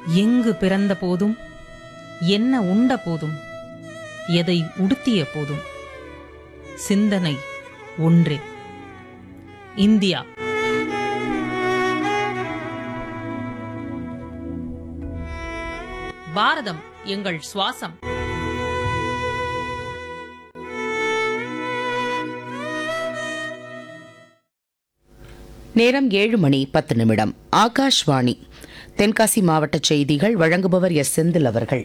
எங்கு பிறந்த போதும் என்ன உண்ட போதும் எதை உடுத்திய போதும் சிந்தனை ஒன்றே இந்தியா பாரதம் எங்கள் சுவாசம் நேரம் ஏழு மணி பத்து நிமிடம் ஆகாஷ்வாணி தென்காசி மாவட்ட செய்திகள் வழங்குபவர் எஸ் செந்தில் அவர்கள்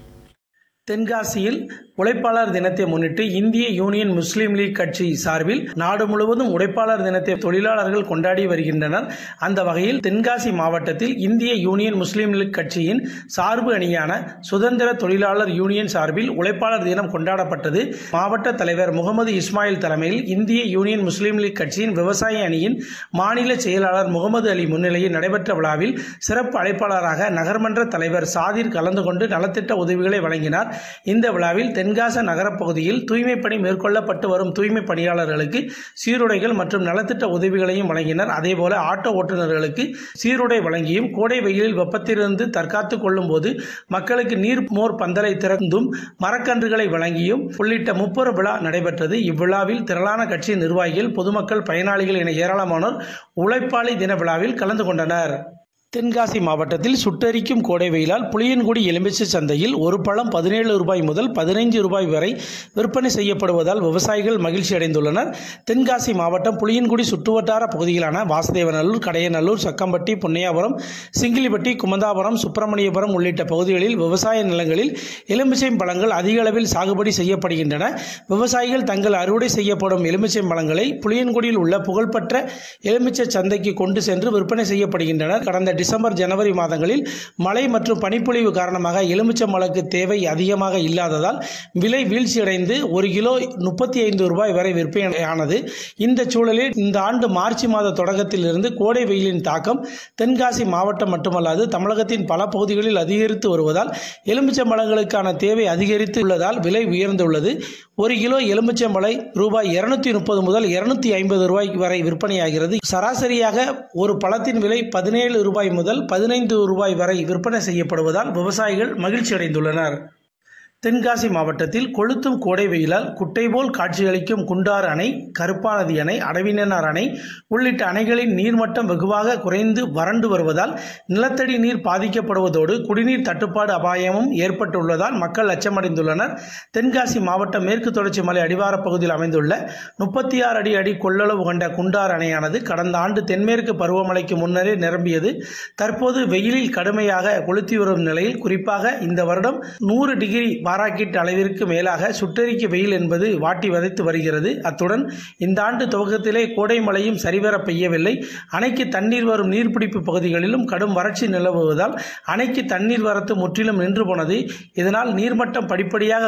தென்காசியில் உழைப்பாளர் தினத்தை முன்னிட்டு இந்திய யூனியன் முஸ்லீம் லீக் கட்சி சார்பில் நாடு முழுவதும் உழைப்பாளர் தினத்தை தொழிலாளர்கள் கொண்டாடி வருகின்றனர் அந்த வகையில் தென்காசி மாவட்டத்தில் இந்திய யூனியன் முஸ்லீம் லீக் கட்சியின் சார்பு அணியான சுதந்திர தொழிலாளர் யூனியன் சார்பில் உழைப்பாளர் தினம் கொண்டாடப்பட்டது மாவட்ட தலைவர் முகமது இஸ்மாயில் தலைமையில் இந்திய யூனியன் முஸ்லீம் லீக் கட்சியின் விவசாய அணியின் மாநில செயலாளர் முகமது அலி முன்னிலையில் நடைபெற்ற விழாவில் சிறப்பு அழைப்பாளராக நகர்மன்ற தலைவர் சாதிர் கலந்து கொண்டு நலத்திட்ட உதவிகளை வழங்கினார் இந்த விழாவில் தென்காச நகரப் பகுதியில் தூய்மைப் பணி மேற்கொள்ளப்பட்டு வரும் தூய்மை பணியாளர்களுக்கு சீருடைகள் மற்றும் நலத்திட்ட உதவிகளையும் வழங்கினர் அதேபோல ஆட்டோ ஓட்டுநர்களுக்கு சீருடை வழங்கியும் கோடை வெயிலில் வெப்பத்திலிருந்து தற்காத்துக் கொள்ளும் போது மக்களுக்கு நீர் மோர் பந்தலை திறந்தும் மரக்கன்றுகளை வழங்கியும் உள்ளிட்ட முப்பெரும் விழா நடைபெற்றது இவ்விழாவில் திரளான கட்சி நிர்வாகிகள் பொதுமக்கள் பயனாளிகள் என ஏராளமானோர் உழைப்பாளி தின விழாவில் கலந்து கொண்டனர் தென்காசி மாவட்டத்தில் சுட்டெரிக்கும் கோடை வெயிலால் புளியன்குடி எலுமிச்சை சந்தையில் ஒரு பழம் பதினேழு ரூபாய் முதல் பதினைஞ்சு ரூபாய் வரை விற்பனை செய்யப்படுவதால் விவசாயிகள் மகிழ்ச்சி அடைந்துள்ளனர் தென்காசி மாவட்டம் புளியன்குடி சுற்றுவட்டார பகுதிகளான வாசுதேவநல்லூர் கடையநல்லூர் சக்கம்பட்டி பொன்னையாபுரம் சிங்கிலிப்பட்டி குமந்தாபுரம் சுப்பிரமணியபுரம் உள்ளிட்ட பகுதிகளில் விவசாய நிலங்களில் எலுமிச்சை பழங்கள் அதிக அளவில் சாகுபடி செய்யப்படுகின்றன விவசாயிகள் தங்கள் அறுவடை செய்யப்படும் எலுமிச்சை பழங்களை புளியன்குடியில் உள்ள புகழ்பெற்ற எலுமிச்சை சந்தைக்கு கொண்டு சென்று விற்பனை செய்யப்படுகின்றன கடந்த டிசம்பர் ஜனவரி மாதங்களில் மழை மற்றும் பனிப்பொழிவு காரணமாக எலுமிச்சம்பழக்கு தேவை அதிகமாக இல்லாததால் விலை வீழ்ச்சியடைந்து ஒரு கிலோ முப்பத்தி ஐந்து ரூபாய் வரை விற்பனையானது இந்த சூழலில் இந்த ஆண்டு மார்ச் மாத தொடக்கத்திலிருந்து கோடை வெயிலின் தாக்கம் தென்காசி மாவட்டம் மட்டுமல்லாது தமிழகத்தின் பல பகுதிகளில் அதிகரித்து வருவதால் எலுமிச்சம்பழங்களுக்கான தேவை அதிகரித்து உள்ளதால் விலை உயர்ந்துள்ளது ஒரு கிலோ எலுமிச்சம்பழை ரூபாய் இருநூத்தி முப்பது முதல் இருநூத்தி ஐம்பது ரூபாய் வரை விற்பனையாகிறது சராசரியாக ஒரு பழத்தின் விலை பதினேழு ரூபாய் முதல் பதினைந்து ரூபாய் வரை விற்பனை செய்யப்படுவதால் விவசாயிகள் மகிழ்ச்சி அடைந்துள்ளனர் தென்காசி மாவட்டத்தில் கொளுத்தும் கோடை வெயிலால் குட்டை போல் காட்சியளிக்கும் குண்டார் அணை கருப்பாநதி அணை அடவினனார் அணை உள்ளிட்ட அணைகளின் நீர்மட்டம் வெகுவாக குறைந்து வறண்டு வருவதால் நிலத்தடி நீர் பாதிக்கப்படுவதோடு குடிநீர் தட்டுப்பாடு அபாயமும் ஏற்பட்டுள்ளதால் மக்கள் அச்சமடைந்துள்ளனர் தென்காசி மாவட்டம் மேற்கு தொடர்ச்சி மலை அடிவாரப் பகுதியில் அமைந்துள்ள முப்பத்தி ஆறு அடி அடி கொள்ளளவு கொண்ட குண்டார் அணையானது கடந்த ஆண்டு தென்மேற்கு பருவமழைக்கு முன்னரே நிரம்பியது தற்போது வெயிலில் கடுமையாக கொளுத்தி வரும் நிலையில் குறிப்பாக இந்த வருடம் நூறு டிகிரி பாராக்கிட் அளவிற்கு மேலாக சுட்டெரிக்க வெயில் என்பது வாட்டி வதைத்து வருகிறது அத்துடன் இந்த ஆண்டு துவக்கத்திலே கோடை மழையும் சரிவர பெய்யவில்லை அணைக்கு தண்ணீர் வரும் நீர்பிடிப்பு பகுதிகளிலும் கடும் வறட்சி நிலவுவதால் அணைக்கு தண்ணீர் வரத்து முற்றிலும் நின்று போனது இதனால் நீர்மட்டம் படிப்படியாக